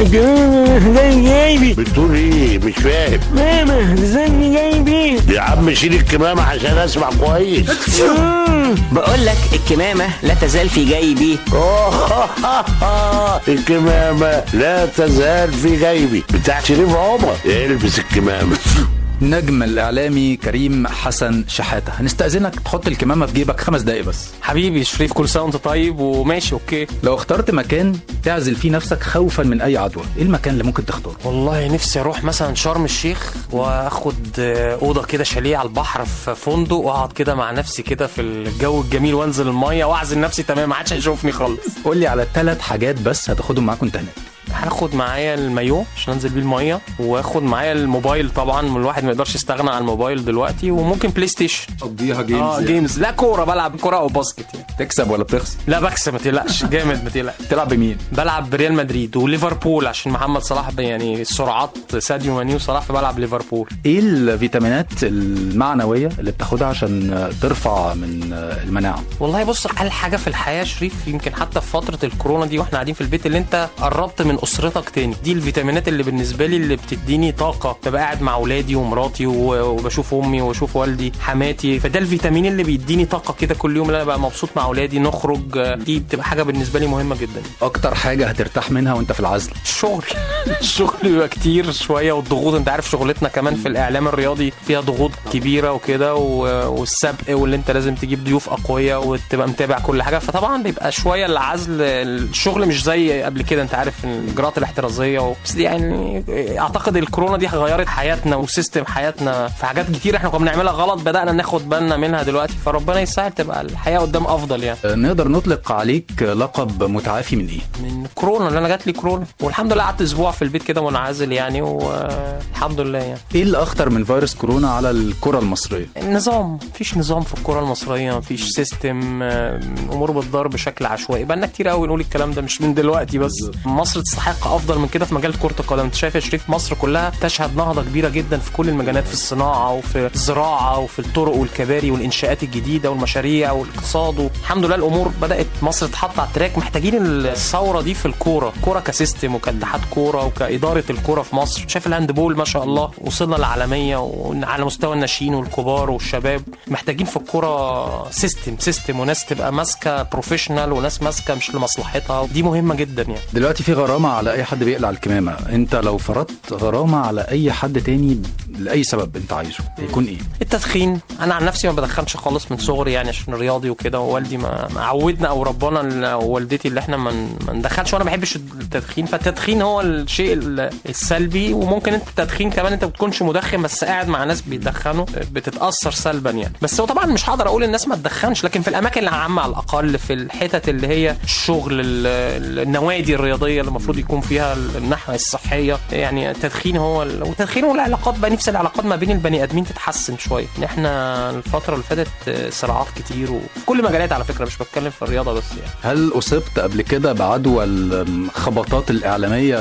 الكمامة زي جايبي بتقول ايه مش فاهم ماما زي جايبي يا عم شيل الكمامة عشان اسمع كويس بقول لك الكمامة لا تزال في جيبي الكمامة لا تزال في جيبي بتاع شريف عمر البس الكمامة نجم الإعلامي كريم حسن شحاتة هنستأذنك تحط الكمامة في جيبك خمس دقايق بس حبيبي شريف كل سنه وانت طيب وماشي اوكي لو اخترت مكان تعزل فيه نفسك خوفا من أي عدوى إيه المكان اللي ممكن تختاره؟ والله نفسي اروح مثلا شرم الشيخ واخد آه، اوضه كده شاليه على البحر في فندق واقعد كده مع نفسي كده في الجو الجميل وانزل الميه واعزل نفسي تمام ما عادش هيشوفني خالص قول لي على ثلاث حاجات بس هتاخدهم معاك وانت هناك هاخد معايا المايو عشان انزل بيه الميه واخد معايا الموبايل طبعا الواحد ما يقدرش يستغنى عن الموبايل دلوقتي وممكن بلاي ستيشن تقضيها اه جيمز لا كوره بلعب كوره او باسكت يعني تكسب ولا بتخسر؟ لا بكسب ما تقلقش جامد ما تقلقش تلعب بمين؟ بلعب بريال مدريد وليفربول عشان محمد صلاح يعني السرعات ساديو ماني وصلاح فبلعب ليفربول ايه الفيتامينات المعنويه اللي بتاخدها عشان ترفع من المناعه والله بص اقل حاجه في الحياه يا شريف يمكن حتى في فتره الكورونا دي واحنا قاعدين في البيت اللي انت قربت من اسرتك تاني دي الفيتامينات اللي بالنسبه لي اللي بتديني طاقه ببقى قاعد مع اولادي ومراتي و- وبشوف امي وبشوف والدي حماتي فده الفيتامين اللي بيديني طاقه كده كل يوم اللي انا بقى مبسوط مع اولادي نخرج آه، دي بتبقى حاجه بالنسبه لي مهمه جدا اكتر حاجه هترتاح منها وانت في العزل الشغل الشغل بيبقى كتير شويه والضغوط انت عارف شغلتنا كمان في الاعلام الرياضي فيها ضغوط كبيره وكده و- والسبق واللي انت لازم تجيب ضيوف اقوياء وتبقى متابع كل حاجه فطبعا بيبقى شويه العزل الشغل مش زي قبل كده انت عارف الاجراءات الاحترازيه و... بس دي يعني اعتقد الكورونا دي غيرت حياتنا وسيستم حياتنا في حاجات كتير احنا كنا بنعملها غلط بدانا ناخد بالنا منها دلوقتي فربنا يسهل تبقى الحياه قدام افضل يعني نقدر نطلق عليك لقب متعافي من ايه من كورونا اللي انا جات لي كورونا والحمد لله قعدت اسبوع في البيت كده منعزل يعني والحمد لله يعني ايه الاخطر من فيروس كورونا على الكره المصريه النظام مفيش نظام في الكره المصريه مفيش سيستم آه، امور بتدار بشكل عشوائي بقالنا كتير قوي نقول الكلام ده مش من دلوقتي بس مصر تستحق افضل من كده في مجال كره القدم انت شايف يا شريف مصر كلها تشهد نهضه كبيره جدا في كل المجالات في الصناعه وفي الزراعه وفي الطرق والكباري والانشاءات الجديده والمشاريع والاقتصاد الحمد لله الامور بدات مصر تحط على التراك محتاجين الثوره دي في الكوره كوره كسيستم وكاتحاد كوره وكاداره الكوره في مصر شايف الهاندبول ما شاء الله وصلنا للعالميه وعلى مستوى الناشئين والكبار والشباب محتاجين في الكوره سيستم سيستم وناس تبقى ماسكه بروفيشنال وناس ماسكه مش لمصلحتها دي مهمه جدا يعني دلوقتي في غرامه على اي حد بيقلع الكمامه انت لو فرضت غرامه على اي حد تاني لاي سبب انت عايزه يكون ايه التدخين انا عن نفسي ما بدخنش خالص من صغري يعني عشان رياضي وكده ووالدي ما ما عودنا او ربنا ال- او والدتي اللي احنا ما ن- ما ندخنش وانا ما بحبش التدخين فالتدخين هو الشيء ال- السلبي وممكن انت التدخين كمان انت ما بتكونش مدخن بس قاعد مع ناس بيدخنوا بتتاثر سلبا يعني بس هو طبعا مش هقدر اقول الناس ما تدخنش لكن في الاماكن العامه على الاقل في الحتت اللي هي الشغل ال- ال- النوادي الرياضيه اللي المفروض يكون فيها الناحيه الصحيه يعني التدخين هو ال- والتدخين والعلاقات بقى نفس العلاقات ما بين البني ادمين تتحسن شويه ان احنا الفتره اللي فاتت آه، صراعات كتير وفي كل مجالات على فكره مش بتكلم في الرياضه بس يعني هل اصبت قبل كده بعدوى الخبطات الاعلاميه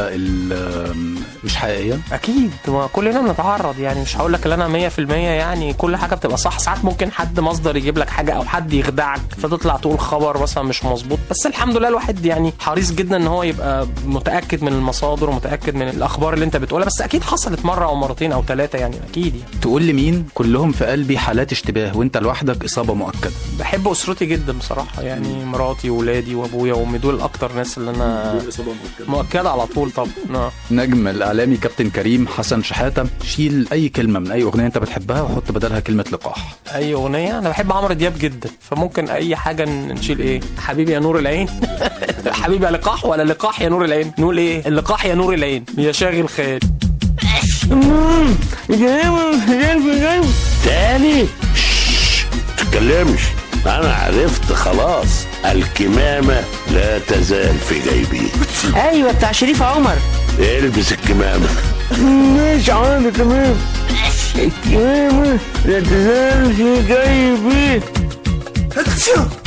اللي مش حقيقيه اكيد ما كلنا بنتعرض يعني مش هقول لك ان انا 100% يعني كل حاجه بتبقى صح ساعات ممكن حد مصدر يجيب لك حاجه او حد يخدعك فتطلع تقول خبر مثلا مش مظبوط بس الحمد لله الواحد يعني حريص جدا ان هو يبقى متاكد من المصادر ومتاكد من الاخبار اللي انت بتقولها بس اكيد حصلت مره او مرتين او ثلاثه يعني اكيد يعني تقول لي مين كلهم في قلبي حالات اشتباه وانت لوحدك اصابه مؤكده بحب اسرتي جدا بصراحه يعني مراتي واولادي وابويا وامي دول اكتر ناس اللي انا مؤكده على طول طبعا آه. نجم الاعلامي كابتن كريم حسن شحاته شيل اي كلمه من اي اغنيه انت بتحبها وحط بدلها كلمه لقاح اي اغنيه انا بحب عمرو دياب جدا فممكن اي حاجه نشيل ايه حبيبي يا نور العين حبيبي يا لقاح ولا لقاح يا نور العين نقول ايه اللقاح يا نور العين يا شاغل خيال الكمامة جايبي جايبي تاني شش، تتكلمش انا عرفت خلاص الكمامة لا تزال في جيبي ايوه بتاع شريف عمر البس الكمامة مش عندي تمام الكمامة لا تزال في جيبي